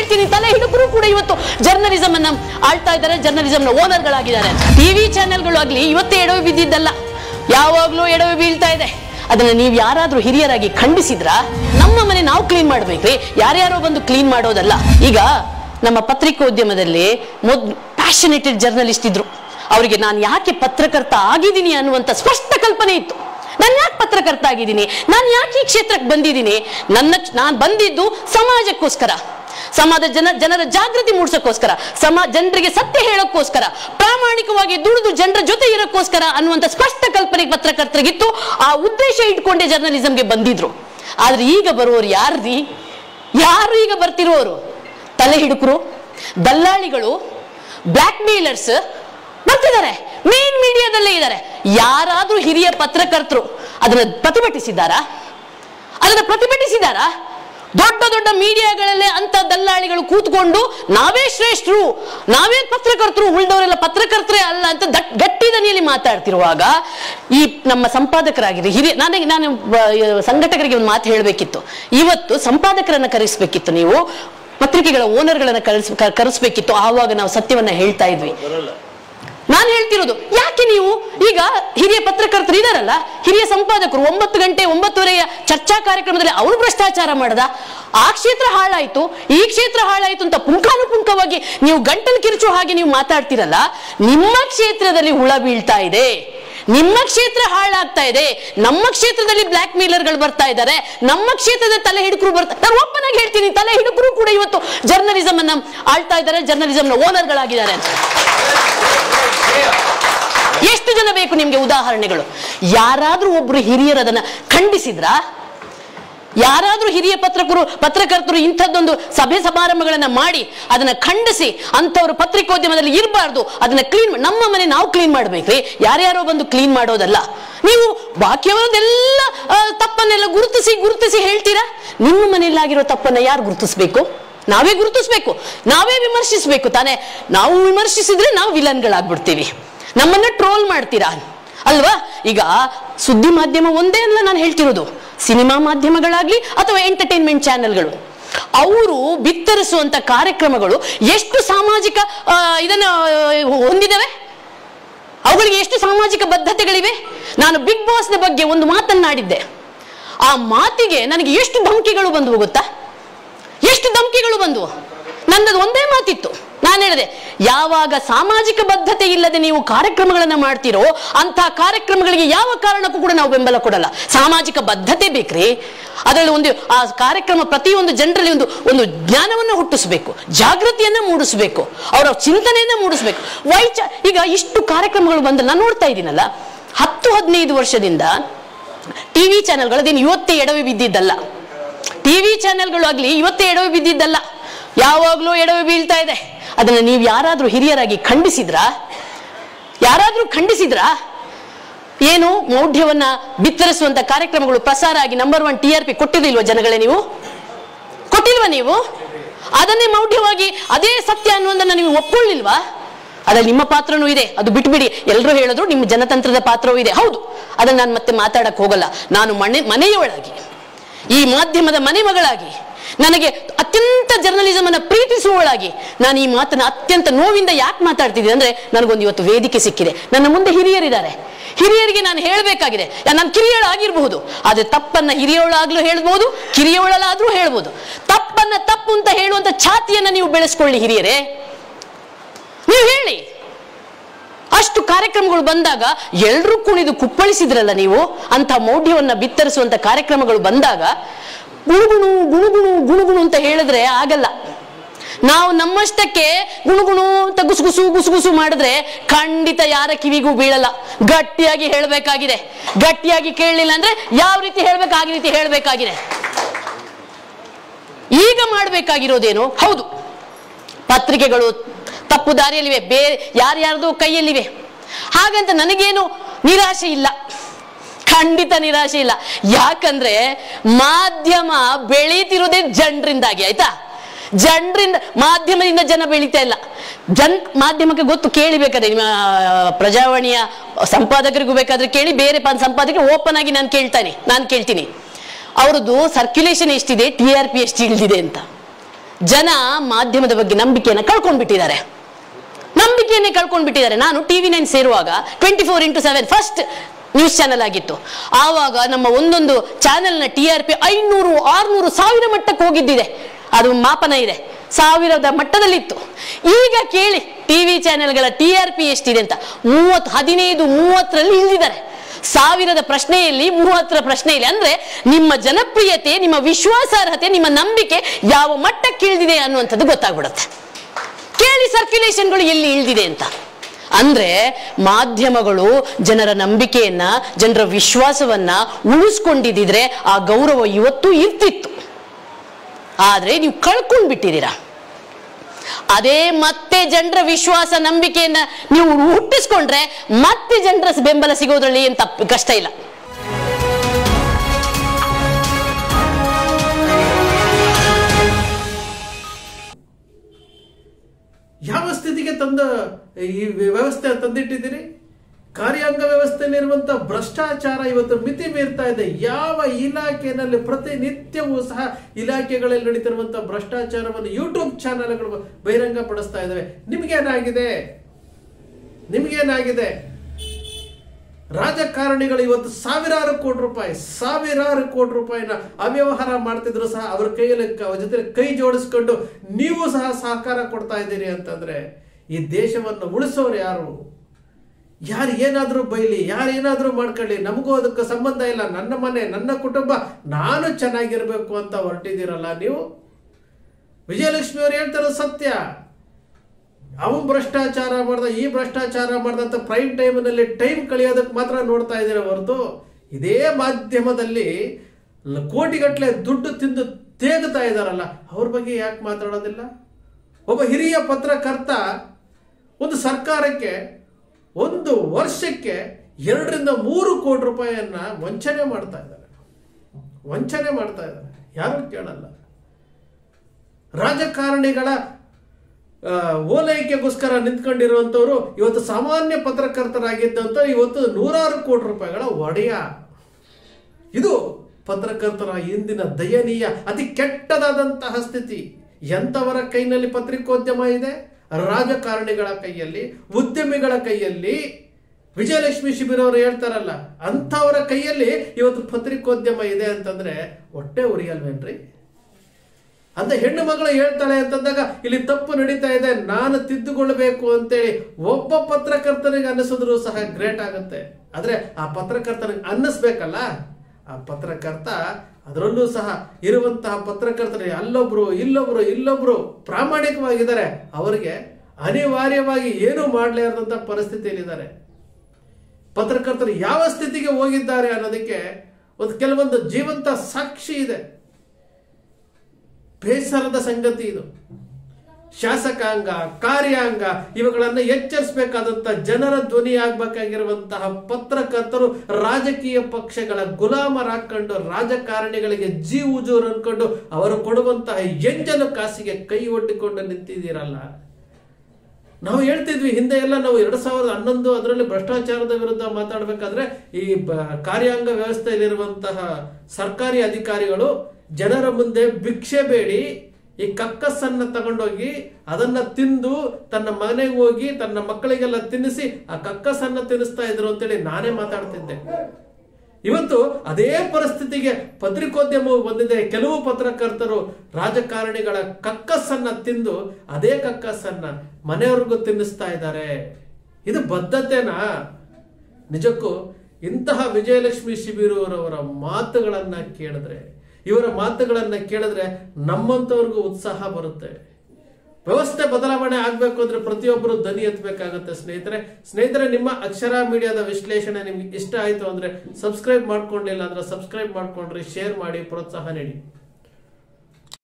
ಹೇಳ್ತೀನಿ ತಲೆ ಹಿಡುಕರು ಕೂಡ ಇವತ್ತು ಜರ್ನಲಿಸಮ್ ಅನ್ನ ಆಳ್ತಾ ಇದ್ದಾರೆ ಜರ್ನಲಿಸಮ್ ನ ಓನರ್ಗಳಾಗಿದ್ದಾರೆ ಟಿವಿ ಚಾನೆಲ್ಗಳು ಆಗ್ಲಿ ಇವತ್ತೇ ಎಡವಿ ಬಿದ್ದಿದ್ದಲ್ಲ ಯಾವಾಗ್ಲೂ ಎಡವಿ ಬೀಳ್ತಾ ಇದೆ ಅದನ್ನ ನೀವು ಯಾರಾದ್ರೂ ಹಿರಿಯರಾಗಿ ಖಂಡಿಸಿದ್ರಾ ನಮ್ಮ ಮನೆ ನಾವು ಕ್ಲೀನ್ ಮಾಡ್ಬೇಕ್ರಿ ಯಾರ್ಯಾರೋ ಬಂದು ಕ್ಲೀನ್ ಮಾಡೋದಲ್ಲ ಈಗ ನಮ್ಮ ಪತ್ರಿಕೋದ್ಯಮದಲ್ಲಿ ಮೊದ್ ಪ್ಯಾಷನೇಟೆಡ್ ಜರ್ನಲಿಸ್ಟ್ ಇದ್ರು ಅವರಿಗೆ ನಾನು ಯಾಕೆ ಪತ್ರಕರ್ತ ಆಗಿದ್ದೀನಿ ಅನ್ನುವಂತ ಸ್ಪಷ್ಟ ಕಲ್ಪನೆ ಇತ್ತು ನಾನು ಯಾಕೆ ಪತ್ರಕರ್ತ ಆಗಿದ್ದೀನಿ ನಾನು ಯಾಕೆ ಈ ಕ್ಷೇತ್ರಕ್ಕೆ ಬಂದಿದ್ದೀನಿ ನನ್ನ ನಾನು ಬಂದಿದ್ದು ಸಮಾಜಕ್ಕೋಸ್ಕರ ಸಮಾಜ ಜನ ಜನರ ಜಾಗೃತಿ ಮೂಡಿಸೋಕ್ಕೋಸ್ಕರ ಸಮ ಜನರಿಗೆ ಸತ್ಯ ಹೇಳೋಕ್ಕೋಸ್ಕರ ಪ್ರಾಮಾಣಿಕವಾಗಿ ದುಡಿದು ಜನರ ಜೊತೆ ಇರೋಕ್ಕೋಸ್ಕರ ಅನ್ನುವಂಥ ಸ್ಪಷ್ಟ ಕಲ್ಪನೆ ಪತ್ರಕರ್ತರಿಗಿತ್ತು ಆ ಉದ್ದೇಶ ಇಟ್ಕೊಂಡೇ ಜರ್ನಲಿಸಂಗೆ ಬಂದಿದ್ರು ಆದ್ರೆ ಈಗ ಬರುವವರು ಯಾರ್ರಿ ಯಾರು ಈಗ ಬರ್ತಿರೋರು ತಲೆ ಹಿಡುಕರು ದಲ್ಲಾಳಿಗಳು ಬ್ಲ್ಯಾಕ್ ಮೇಲರ್ಸ್ ಬರ್ತಿದ್ದಾರೆ ಮೇನ್ ಮೀಡಿಯಾದಲ್ಲೇ ಇದ್ದಾರೆ ಯಾರಾದ್ರೂ ಹಿರಿಯ ಪತ್ರಕರ್ತರು ಅದನ್ನ ಪ್ರತಿಭಟಿಸಿದ್ದಾರಾ ಅದನ್ನ ಪ್ರತಿಭಟಿಸಿದಾರಾ ದೊಡ್ಡ ದೊಡ್ಡ ಮೀಡಿಯಾಗಳಲ್ಲೇ ಅಂತ ದಲ್ಲಾಳಿಗಳು ಕೂತ್ಕೊಂಡು ನಾವೇ ಶ್ರೇಷ್ಠರು ನಾವೇ ಪತ್ರಕರ್ತರು ಉಳಿದವರೆಲ್ಲ ಪತ್ರಕರ್ತರೇ ಅಲ್ಲ ಅಂತ ದಟ್- ಗಟ್ಟಿ ದನಿಯಲ್ಲಿ ಮಾತಾಡ್ತಿರುವಾಗ ಈ ನಮ್ಮ ಸಂಪಾದಕರಾಗಿರಿ ಹಿರಿಯ ನನಗೆ ನಾನು ಆ, ಸಂಘಟಕರಿಗೆ ಒಂದು ಮಾತು ಹೇಳಬೇಕಿತ್ತು ಇವತ್ತು ಸಂಪಾದಕರನ್ನ ಕರೆಸಬೇಕಿತ್ತು ನೀವು ಪತ್ರಿಕೆಗಳ ಓನರ್ಗಳನ್ನ ಕರೆಸ್ ಕ- ಕರೆಸ್ಬೇಕಿತ್ತು ಆವಾಗ ನಾವು ಸತ್ಯವನ್ನ ಹೇಳ್ತಾ ಇದ್ವಿ ನಾನು ಹೇಳ್ತಿರೋದು ಯಾಕೆ ನೀವು ಈಗ ಹಿರಿಯ ಪತ್ರಕರ್ತರು ಇದಾರಲ್ಲ ಹಿರಿಯ ಸಂಪಾದಕರು ಒಂಬತ್ತು ಗಂಟೆ ಒಂಬತ್ತುವರೆಯ ಚರ್ಚಾ ಕಾರ್ಯಕ್ರಮದಲ್ಲಿ ಅವರು ಭ್ರಷ್ಟಾಚಾರ ಮಾಡದ ಆ ಕ್ಷೇತ್ರ ಹಾಳಾಯ್ತು ಈ ಕ್ಷೇತ್ರ ಹಾಳಾಯ್ತು ಅಂತ ಪುಂಖಾನುಪುಂಖವಾಗಿ ನೀವು ಗಂಟಲು ಕಿರುಚು ಹಾಗೆ ನೀವು ಮಾತಾಡ್ತಿರಲ್ಲ ನಿಮ್ಮ ಕ್ಷೇತ್ರದಲ್ಲಿ ಹುಳ ಬೀಳ್ತಾ ಇದೆ ನಿಮ್ಮ ಕ್ಷೇತ್ರ ಹಾಳಾಗ್ತಾ ಇದೆ ನಮ್ಮ ಕ್ಷೇತ್ರದಲ್ಲಿ ಬ್ಲಾಕ್ ಮೇಲರ್ಗಳು ಬರ್ತಾ ಇದ್ದಾರೆ ನಮ್ಮ ಕ್ಷೇತ್ರದ ತಲೆ ಹಿಡುಕರು ಬರ್ತಾ ನಾನು ಓಪನ್ ಆಗಿ ಹೇಳ್ತೀನಿ ತಲೆ ಹಿಡುಕರು ಕೂಡ ಇವತ್ತು ಜರ್ನಲಿಸಮ್ ಅನ್ನ ಆಳ್ತಾ ಇದ್ದಾರೆ ಜರ್ನಲಿಸಮ್ ನ ಓನರ್ಗಳಾಗಿದ್ದಾರೆ ಅಂತ ಎಷ್ಟು ಜನ ಬೇಕು ನಿಮ್ಗೆ ಉದಾಹರಣೆಗಳು ಯಾರಾದ್ರೂ ಒಬ್ರು ಹಿರಿಯರು ಅದನ್ನ ಖಂಡಿಸಿದ್ರಾ ಯಾರಾದ್ರೂ ಹಿರಿಯ ಪತ್ರಕರು ಪತ್ರಕರ್ತರು ಇಂಥದ್ದೊಂದು ಸಭೆ ಸಮಾರಂಭಗಳನ್ನ ಮಾಡಿ ಅದನ್ನ ಖಂಡಿಸಿ ಅಂಥವ್ರು ಪತ್ರಿಕೋದ್ಯಮದಲ್ಲಿ ಇರಬಾರ್ದು ಅದನ್ನ ಕ್ಲೀನ್ ನಮ್ಮ ಮನೆ ನಾವು ಕ್ಲೀನ್ ಮಾಡ್ಬೇಕ್ರಿ ಯಾರ್ಯಾರೋ ಬಂದು ಕ್ಲೀನ್ ಮಾಡೋದಲ್ಲ ನೀವು ಬಾಕಿಯವರದೆಲ್ಲ ಆ, ತಪ್ಪನ್ನೆಲ್ಲ ಗುರುತಿಸಿ ಗುರುತಿಸಿ ಹೇಳ್ತೀರಾ ನಿಮ್ಮ ಮನೆಯಲ್ಲಾಗಿರೋ ತಪ್ಪನ್ನ ಯಾರು ಗುರುತಿಸ್ಬೇಕು ನಾವೇ ಗುರುತಿಸ್ಬೇಕು ನಾವೇ ವಿಮರ್ಶಿಸ್ಬೇಕು ತಾನೇ ನಾವು ವಿಮರ್ಶಿಸಿದ್ರೆ ನಾವು ವಿಲನ್ಗಳಾಗ್ಬಿಡ್ತೀವಿ ನಮ್ಮನ್ನ ಟ್ರೋಲ್ ಮಾಡ್ತೀರಾ ಅಲ್ವಾ ಈಗ ಸುದ್ದಿ ಮಾಧ್ಯಮ ಒಂದೇ ಅಲ್ಲ ನಾನು ಹೇಳ್ತಿರೋದು ಸಿನಿಮಾ ಮಾಧ್ಯಮಗಳಾಗ್ಲಿ ಅಥವಾ ಎಂಟರ್ಟೈನ್ಮೆಂಟ್ ಚಾನೆಲ್ಗಳು ಅವರು ಬಿತ್ತರಿಸುವಂತ ಕಾರ್ಯಕ್ರಮಗಳು ಎಷ್ಟು ಸಾಮಾಜಿಕ ಆ, ಇದನ್ನ ಆ, ಹೊಂದಿದವೆ ಅವುಗಳಿಗೆ ಎಷ್ಟು ಸಾಮಾಜಿಕ ಬದ್ಧತೆಗಳಿವೆ ನಾನು ಬಿಗ್ ಬಾಸ್ನ ಬಗ್ಗೆ ಒಂದು ಮಾತನ್ನಾಡಿದ್ದೆ ಆ ಮಾತಿಗೆ ನನಗೆ ಎಷ್ಟು ಧಮಕಿಗಳು ಬಂದವು ಗೊತ್ತಾ ಎಷ್ಟು ಧಮಕಿಗಳು ಬಂದವು ನನ್ನದು ಒಂದೇ ಮಾತಿತ್ತು ನಾನು ಹೇಳಿದೆ ಯಾವಾಗ ಸಾಮಾಜಿಕ ಬದ್ಧತೆ ಇಲ್ಲದೆ ನೀವು ಕಾರ್ಯಕ್ರಮಗಳನ್ನ ಮಾಡ್ತೀರೋ ಅಂತ ಕಾರ್ಯಕ್ರಮಗಳಿಗೆ ಯಾವ ಕಾರಣಕ್ಕೂ ಕೂಡ ನಾವು ಬೆಂಬಲ ಕೊಡಲ್ಲ ಸಾಮಾಜಿಕ ಬದ್ಧತೆ ಬೇಕ್ರಿ ಅದರಲ್ಲಿ ಒಂದು ಆ ಕಾರ್ಯಕ್ರಮ ಪ್ರತಿಯೊಂದು ಜನರಲ್ಲಿ ಒಂದು ಒಂದು ಜ್ಞಾನವನ್ನು ಹುಟ್ಟಿಸ್ಬೇಕು ಜಾಗೃತಿಯನ್ನ ಮೂಡಿಸ್ಬೇಕು ಅವರ ಚಿಂತನೆಯನ್ನ ಮೂಡಿಸ್ಬೇಕು ವೈಚ ಈಗ ಇಷ್ಟು ಕಾರ್ಯಕ್ರಮಗಳು ಬಂದ್ರೆ ನಾನು ನೋಡ್ತಾ ಇದ್ದೀನಲ್ಲ ಹತ್ತು ಹದಿನೈದು ವರ್ಷದಿಂದ ಟಿವಿ ಚಾನೆಲ್ಗಳದೇನು ಇವತ್ತೇ ಎಡವಿ ಬಿದ್ದಿದ್ದಲ್ಲ ಟಿವಿ ಚಾನೆಲ್ಗಳು ಆಗ್ಲಿ ಇವತ್ತೇ ಎಡವಿ ಬಿದ್ದಿದ್ದಲ್ಲ ಯಾವಾಗ್ಲೂ ಎಡವಿ ಬೀಳ್ತಾ ಇದೆ ಅದನ್ನ ನೀವು ಯಾರಾದ್ರೂ ಹಿರಿಯರಾಗಿ ಖಂಡಿಸಿದ್ರಾ ಯಾರಾದ್ರೂ ಖಂಡಿಸಿದ್ರಾ ಏನು ಮೌಢ್ಯವನ್ನ ಬಿತ್ತರಿಸುವಂತ ಕಾರ್ಯಕ್ರಮಗಳು ಪ್ರಸಾರ ಆಗಿ number one T R P ಕೊಟ್ಟಿರ್ಲಿಲ್ವಾ ಜನಗಳೇ ನೀವು ಕೊಟ್ಟಿಲ್ವಾ ನೀವು ಅದನ್ನೇ ಮೌಢ್ಯವಾಗಿ ಅದೇ ಸತ್ಯ ಅನ್ನುವುದನ್ನ ನೀವು ಒಪ್ಕೊಳ್ಳಿಲ್ವಾ ಅದ್ರಲ್ಲಿ ನಿಮ್ಮ ಪಾತ್ರನೂ ಇದೆ ಅದು ಬಿಟ್ಬಿಡಿ ಎಲ್ಲರೂ ಹೇಳಿದ್ರು ನಿಮ್ಮ ಜನತಂತ್ರದ ಪಾತ್ರವೂ ಇದೆ ಹೌದು ಅದನ್ನ ನಾನು ಮತ್ತೆ ಮಾತಾಡಕ್ ಹೋಗಲ್ಲ ನಾನು ಮನೆ ಮನೆಯೊಳಗೆ ಈ ಮಾಧ್ಯಮದ ಮನೆ ಮಗಳಾಗಿ ನನಗೆ ಅತ್ಯಂತ ಜರ್ನಲಿಸಮ್ ಅನ್ನ ಪ್ರೀತಿಸುವವಳಾಗಿ ನಾನು ಈ ಮಾತನ್ನ ಅತ್ಯಂತ ನೋವಿಂದ ಯಾಕೆ ಮಾತಾಡ್ತಿದ್ದೀನಿ ಅಂದ್ರೆ ನನಗೊಂದು ಇವತ್ತು ವೇದಿಕೆ ಸಿಕ್ಕಿದೆ ನನ್ನ ಮುಂದೆ ಹಿರಿಯರಿದ್ದಾರೆ ಹಿರಿಯರಿಗೆ ನಾನು ಹೇಳಬೇಕಾಗಿದೆ ನಾನು ಕಿರಿಯಳಾಗಿರಬಹುದು ಆದ್ರೆ ತಪ್ಪನ್ನ ಹಿರಿಯವಳಾಗ್ಲೂ ಹೇಳ್ಬೋದು ಕಿರಿಯವಳಾದ್ರೂ ಹೇಳ್ಬೋದು ತಪ್ಪನ್ನ ತಪ್ಪು ಅಂತ ಹೇಳುವಂತ ಛಾತಿಯನ್ನ ನೀವು ಬೆಳೆಸ್ಕೊಳ್ಳಿ ಹಿರಿಯರೇ ನೀವು ಹೇಳಿ ಅಷ್ಟು ಕಾರ್ಯಕ್ರಮಗಳು ಬಂದಾಗ ಎಲ್ರೂ ಕುಣಿದು ಕುಪ್ಪಳಿಸಿದ್ರಲ್ಲ ನೀವು ಅಂತ ಮೌಢ್ಯವನ್ನ ಬಿತ್ತರಿಸುವಂತ ಕಾರ್ಯಕ್ರಮಗಳು ಬಂದಾಗ ಗುಣುಗುಣು ಗುಣುಗುಣು ಗುಣುಗುಣು ಅಂತ ಹೇಳಿದ್ರೆ ಆಗಲ್ಲ ನಾವು ನಮ್ಮಷ್ಟಕ್ಕೆ ಗುಣುಗುಣು ಅಂತ ಗುಸುಗುಸು ಗುಸುಗುಸು ಮಾಡಿದ್ರೆ ಖಂಡಿತ ಯಾರ ಕಿವಿಗೂ ಬೀಳಲ್ಲ ಗಟ್ಟಿಯಾಗಿ ಹೇಳಬೇಕಾಗಿದೆ ಗಟ್ಟಿಯಾಗಿ ಕೇಳಲಿಲ್ಲ ಅಂದ್ರೆ ಯಾವ ರೀತಿ ಹೇಳ್ಬೇಕು ಆ ರೀತಿ ಹೇಳಬೇಕಾಗಿದೆ ಈಗ ಮಾಡಬೇಕಾಗಿರೋದೇನು ಹೌದು ಪತ್ರಿಕೆಗಳು ತಪ್ಪು ದಾರಿಯಲ್ಲಿವೆ ಬೇರೆ ಯಾರ್ಯಾರ್ದೋ ಕೈಯಲ್ಲಿವೆ ಹಾಗಂತ ನನಗೇನು ನಿರಾಶೆ ಇಲ್ಲ ಖಂಡಿತ ನಿರಾಶೆ ಇಲ್ಲ ಯಾಕಂದ್ರೆ ಮಾಧ್ಯಮ ಬೆಳೀತಿರೋದೇ ಜನರಿಂದಾಗಿ ಆಯ್ತಾ ಜನರಿಂದ ಮಾಧ್ಯಮದಿಂದ ಜನ ಬೆಳೀತಾ ಇಲ್ಲ ಜನ್ ಮಾಧ್ಯಮಕ್ಕೆ ಗೊತ್ತು ಕೇಳಿಬೇಕಾದ್ರೆ ನಿಮ್ಮ ಆ, ಪ್ರಜಾವಾಣಿಯ ಸಂಪಾದಕರಿಗೂ ಬೇಕಾದ್ರೆ ಕೇಳಿ ಬೇರೆ ಪ- ಸಂಪಾದಕರಿಗೆ ಓಪನ್ ಆಗಿ ನಾನು ಕೇಳ್ತಾನೆ ನಾನು ಕೇಳ್ತೀನಿ ಅವ್ರದ್ದು ಸರ್ಕ್ಯುಲೇಷನ್ ಎಷ್ಟಿದೆ ಟಿ ಆರ್ ಪಿ ಎಷ್ಟು ಇಳಿದಿದೆ ಅಂತ ಜನ ಮಾಧ್ಯಮದ ಬಗ್ಗೆ ನಂಬಿಕೆಯನ್ನು ಕಳ್ಕೊಂಡ್ಬಿಟ್ಟಿದ್ದಾರೆ ನಂಬಿಕೆಯನ್ನೇ ಕಳ್ಕೊಂಡ್ಬಿಟ್ಟಿದ್ದಾರೆ ನಾನು ಟಿವಿ ನೈನ್ ಸೇರುವಾಗ twenty four into seven first news channel ಆಗಿತ್ತು ಆವಾಗ ನಮ್ಮ ಒಂದೊಂದು ಚಾನೆಲ್ನ ಟಿ ಆರ್ ಪಿ ಐನೂರು ಆರ್ನೂರು ಸಾವಿರ ಮಟ್ಟಕ್ಕೆ ಹೋಗಿದ್ದಿದೆ ಅದು ಮಾಪನ ಇದೆ ಸಾವಿರದ ಮಟ್ಟದಲ್ಲಿತ್ತು ಈಗ ಕೇಳಿ ಟಿವಿ ಚಾನೆಲ್ಗಳ ಟಿ ಆರ್ ಪಿ ಎಷ್ಟಿದೆ ಅಂತ ಮೂವತ್ತು ಹದಿನೈದು ಮೂವತ್ತರಲ್ಲಿ ಇಳಿದಿದ್ದಾರೆ ಸಾವಿರದ ಪ್ರಶ್ನೆಯಲ್ಲಿ ಮೂವತ್ತರ ಪ್ರಶ್ನೆಯಲ್ಲಿ ಅಂದ್ರೆ ನಿಮ್ಮ ಜನಪ್ರಿಯತೆ ನಿಮ್ಮ ವಿಶ್ವಾಸಾರ್ಹತೆ ನಿಮ್ಮ ನಂಬಿಕೆ ಯಾವ ಮಟ್ಟಕ್ಕೆ ಇಳಿದಿದೆ ಅನ್ನುವಂಥದ್ದು ಗೊತ್ತಾಗ್ಬಿಡುತ್ತೆ ಕೇಳಿ ಸರ್ಕ್ಯುಲೇಷನ್ಗಳು ಎಲ್ಲಿ ಇಳಿದಿದೆ ಅಂತ ಅಂದ್ರೆ ಮಾಧ್ಯಮಗಳು ಜನರ ನಂಬಿಕೆಯನ್ನ ಜನರ ವಿಶ್ವಾಸವನ್ನ ಉಳಿಸ್ಕೊಂಡಿದ್ದಿದ್ರೆ ಆ ಗೌರವ ಇವತ್ತು ಇರ್ತಿತ್ತು ಆದ್ರೆ ನೀವು ಕಳ್ಕೊಂಡ್ ಬಿಟ್ಟಿದ್ದೀರಾ ಅದೇ ಮತ್ತೆ ಜನರ ವಿಶ್ವಾಸ ನಂಬಿಕೆಯನ್ನ ನೀವು ಹುಟ್ಟಿಸ್ಕೊಂಡ್ರೆ ಮತ್ತೆ ಜನರ ಬೆಂಬಲ ಸಿಗೋದ್ರಲ್ಲಿ ಏನ್ ತಪ್ಪು ಕಷ್ಟ ಇಲ್ಲ ಯಾವ ಸ್ಥಿತಿಗೆ ತಂದ ಈ ವ್ಯವಸ್ಥೆ ತಂದಿಟ್ಟಿದ್ದೀರಿ ಕಾರ್ಯಾಂಗ ವ್ಯವಸ್ಥೆಯಲ್ಲಿರುವಂತ ಭ್ರಷ್ಟಾಚಾರ ಇವತ್ತು ಮಿತಿ ಮೀರ್ತಾ ಇದೆ ಯಾವ ಇಲಾಖೆಯಲ್ಲಿ ಪ್ರತಿನಿತ್ಯವೂ ಸಹ ಇಲಾಖೆಗಳಲ್ಲಿ ನಡೀತಿರುವಂತ ಭ್ರಷ್ಟಾಚಾರವನ್ನು ಯೂಟ್ಯೂಬ್ ಚಾನೆಲ್ಗಳು ಬಹಿರಂಗ ಪಡಿಸ್ತಾ ಇದಾವೆ ನಿಮ್ಗೇನಾಗಿದೆ ನಿಮ್ಗೇನಾಗಿದೆ ರಾಜಕಾರಣಿಗಳು ಇವತ್ತು ಸಾವಿರಾರು ಕೋಟಿ ರೂಪಾಯಿ ಸಾವಿರಾರು ಕೋಟಿ ರೂಪಾಯಿನ ಅವ್ಯವಹಾರ ಮಾಡ್ತಿದ್ರು ಸಹ ಅವ್ರ ಕೈಯಲ್ಲಿ ಕ- ಜೊತೆ ಕೈ ಜೋಡಿಸ್ಕೊಂಡು ನೀವು ಸಹ ಸಹಕಾರ ಕೊಡ್ತಾ ಇದ್ದೀರಿ ಅಂತಂದ್ರೆ ಈ ದೇಶವನ್ನು ಉಳಿಸೋರು ಯಾರು ಯಾರು ಏನಾದ್ರೂ ಬೈಲಿ ಯಾರು ಏನಾದ್ರೂ ಮಾಡ್ಕೊಳ್ಳಿ ನಮಗೂ ಅದಕ್ಕೆ ಸಂಬಂಧ ಇಲ್ಲ ನನ್ನ ಮನೆ ನನ್ನ ಕುಟುಂಬ ನಾನು ಚೆನ್ನಾಗಿರ್ಬೇಕು ಅಂತ ಹೊರಟಿದ್ದೀರಲ್ಲ ನೀವು ವಿಜಯಲಕ್ಷ್ಮಿ ಅವ್ರು ಹೇಳ್ತಾರೋ ಸತ್ಯ ಅವನು ಭ್ರಷ್ಟಾಚಾರ ಮಾಡ್ದ ಈ ಭ್ರಷ್ಟಾಚಾರ ಮಾಡ್ದಂತ ಪ್ರೈಮ್ ಟೈಮ್ನಲ್ಲಿ ಟೈಮ್ ಕಳೆಯೋದಕ್ಕೆ ಮಾತ್ರ ನೋಡ್ತಾ ಇದ್ದೀರ ಹೊರತು ಇದೇ ಮಾಧ್ಯಮದಲ್ಲಿ ಲ- ಕೋಟಿಗಟ್ಟಲೆ ದುಡ್ಡು ತಿಂದು ತೇಗ್ತಾ ಇದ್ದಾರಲ್ಲ ಅವ್ರ ಬಗ್ಗೆ ಯಾಕೆ ಮಾತಾಡೋದಿಲ್ಲ ಒಬ್ಬ ಹಿರಿಯ ಪತ್ರಕರ್ತ ಒಂದು ಸರ್ಕಾರಕ್ಕೆ ಒಂದು ವರ್ಷಕ್ಕೆ ಎರಡರಿಂದ ಮೂರು ಕೋಟಿ ರೂಪಾಯಿಯನ್ನ ವಂಚನೆ ಮಾಡ್ತಾ ಇದ್ದಾರೆ ವಂಚನೆ ಮಾಡ್ತಾ ಇದ್ದಾರೆ ಯಾರು ಕೇಳಲ್ಲ ರಾಜಕಾರಣಿಗಳ ಆ, ಓಲೈಕೆಗೋಸ್ಕರ ನಿಂತ್ಕೊಂಡಿರುವಂತವ್ರು ಇವತ್ತು ಸಾಮಾನ್ಯ ಪತ್ರಕರ್ತರಾಗಿದ್ದಂತ ಇವತ್ತು ನೂರಾರು ಕೋಟಿ ರೂಪಾಯಿಗಳ ಒಡೆಯ ಇದು ಪತ್ರಕರ್ತರ ಇಂದಿನ ದಯನೀಯ ಅತಿ ಕೆಟ್ಟದಾದಂತಹ ಸ್ಥಿತಿ ಎಂತವರ ಕೈನಲ್ಲಿ ಪತ್ರಿಕೋದ್ಯಮ ಇದೆ ರಾಜಕಾರಣಿಗಳ ಕೈಯಲ್ಲಿ ಉದ್ಯಮಿಗಳ ಕೈಯಲ್ಲಿ ವಿಜಯಲಕ್ಷ್ಮಿ ಶಿಬಿರ ಅವರು ಹೇಳ್ತಾರಲ್ಲ ಅಂಥವರ ಕೈಯಲ್ಲಿ ಇವತ್ತು ಪತ್ರಿಕೋದ್ಯಮ ಇದೆ ಅಂತಂದ್ರೆ ಹೊಟ್ಟೆ ಉರಿಯಲ್ವೇನ್ರಿ ಅಂತ ಹೆಣ್ಣು ಮಗಳು ಹೇಳ್ತಾಳೆ ಅಂತಂದಾಗ ಇಲ್ಲಿ ತಪ್ಪು ನಡೀತಾ ಇದೆ ನಾನು ತಿದ್ದುಕೊಳ್ಬೇಕು ಅಂತೇಳಿ ಒಬ್ಬ ಪತ್ರಕರ್ತನಿಗೆ ಅನ್ನಿಸಿದ್ರು ಸಹ ಗ್ರೇಟ್ ಆಗುತ್ತೆ ಆದ್ರೆ ಆ ಪತ್ರಕರ್ತನಿಗೆ ಅನ್ನಿಸ್ಬೇಕಲ್ಲ ಆ ಪತ್ರಕರ್ತ ಅದರಲ್ಲೂ ಸಹ ಇರುವಂತಹ ಪತ್ರಕರ್ತರಿಗೆ ಅಲ್ಲೊಬ್ರು ಇಲ್ಲೊಬ್ರು ಇಲ್ಲೊಬ್ರು ಪ್ರಾಮಾಣಿಕವಾಗಿದ್ದಾರೆ ಅವರಿಗೆ ಅನಿವಾರ್ಯವಾಗಿ ಏನು ಮಾಡಲಾರದಂತ ಪರಿಸ್ಥಿತಿಯಲ್ಲಿದ್ದಾರೆ ಪತ್ರಕರ್ತರು ಯಾವ ಸ್ಥಿತಿಗೆ ಹೋಗಿದ್ದಾರೆ ಅನ್ನೋದಕ್ಕೆ ಒಂದು ಕೆಲವೊಂದು ಜೀವಂತ ಸಾಕ್ಷಿ ಇದೆ ಬೇಸರದ ಸಂಗತಿ ಇದು ಶಾಸಕಾಂಗ ಕಾರ್ಯಾಂಗ ಇವುಗಳನ್ನು ಎಚ್ಚರಿಸಬೇಕಾದಂತ ಜನರ ಧ್ವನಿ ಆಗ್ಬೇಕಾಗಿರುವಂತಹ ಪತ್ರಕರ್ತರು ರಾಜಕೀಯ ಪಕ್ಷಗಳ ಗುಲಾಮರಾಕೊಂಡು ರಾಜಕಾರಣಿಗಳಿಗೆ ಜೀ ಉಜೂರು ಅನ್ಕೊಂಡು ಅವರು ಕೊಡುವಂತಹ ಎಂಜಲು ಕಾಸಿಗೆ ಕೈ ಒಡ್ಡಿಕೊಂಡು ನಿಂತಿದ್ದೀರಲ್ಲ ನಾವು ಹೇಳ್ತಿದ್ವಿ ಹಿಂದೆ ಎಲ್ಲ ನಾವು ಎರಡ್ ಸಾವಿರದ ಹನ್ನೊಂದು ಅದರಲ್ಲಿ ಭ್ರಷ್ಟಾಚಾರದ ವಿರುದ್ಧ ಮಾತಾಡಬೇಕಾದ್ರೆ ಈ ಬ- ಕಾರ್ಯಾಂಗ ವ್ಯವಸ್ಥೆಯಲ್ಲಿರುವಂತಹ ಸರ್ಕಾರಿ ಅಧಿಕಾರಿಗಳು ಜನರ ಮುಂದೆ ಭಿಕ್ಷೆ ಬೇಡಿ ಈ ಕಕ್ಕಸ್ಸನ್ನ ತಗೊಂಡೋಗಿ ಅದನ್ನ ತಿಂದು ತನ್ನ ಮನೆಗೆ ಹೋಗಿ ತನ್ನ ಮಕ್ಕಳಿಗೆಲ್ಲ ತಿನ್ನಿಸಿ ಆ ಕಕ್ಕಸನ್ನ ತಿನ್ನಿಸ್ತಾ ಇದ್ರು ಅಂತೇಳಿ ನಾನೇ ಮಾತಾಡ್ತಿದ್ದೆ ಇವತ್ತು ಅದೇ ಪರಿಸ್ಥಿತಿಗೆ ಪತ್ರಿಕೋದ್ಯಮವು ಬಂದಿದೆ ಕೆಲವು ಪತ್ರಕರ್ತರು ರಾಜಕಾರಣಿಗಳ ಕಕ್ಕಸ್ಸನ್ನ ತಿಂದು ಅದೇ ಕಕ್ಕಸ್ಸನ್ನ ಮನೆಯವ್ರಿಗೂ ತಿನ್ನಿಸ್ತಾ ಇದ್ದಾರೆ ಇದು ಬದ್ಧತೆನಾ ನಿಜಕ್ಕೂ ಇಂತಹ ವಿಜಯಲಕ್ಷ್ಮಿ ಶಿಬಿರವರವರ ಮಾತುಗಳನ್ನ ಕೇಳಿದ್ರೆ ಇವರ ಮಾತುಗಳನ್ನ ಕೇಳಿದ್ರೆ ನಮ್ಮಂತವ್ರಿಗೂ ಉತ್ಸಾಹ ಬರುತ್ತೆ ವ್ಯವಸ್ಥೆ ಬದಲಾವಣೆ ಆಗ್ಬೇಕು ಅಂದ್ರೆ ಪ್ರತಿಯೊಬ್ಬರು ಧ್ವನಿ ಎತ್ತಬೇಕಾಗುತ್ತೆ ಸ್ನೇಹಿತರೆ ಸ್ನೇಹಿತರೆ ನಿಮ್ಮ ಅಕ್ಷರ ಮೀಡಿಯಾದ ವಿಶ್ಲೇಷಣೆ ನಿಮ್ಗೆ ಇಷ್ಟ ಆಯ್ತು ಅಂದ್ರೆ ಸಬ್ಸ್ಕ್ರೈಬ್ ಮಾಡ್ಕೊಂಡಿಲ್ಲ ಅಂದ್ರೆ ಸಬ್ಸ್ಕ್ರೈಬ್ ಮಾಡ್ಕೊಂಡ್ರಿ ಶೇರ್ ಮಾಡಿ ಪ್ರೋತ್ಸಾಹ ನೀಡಿ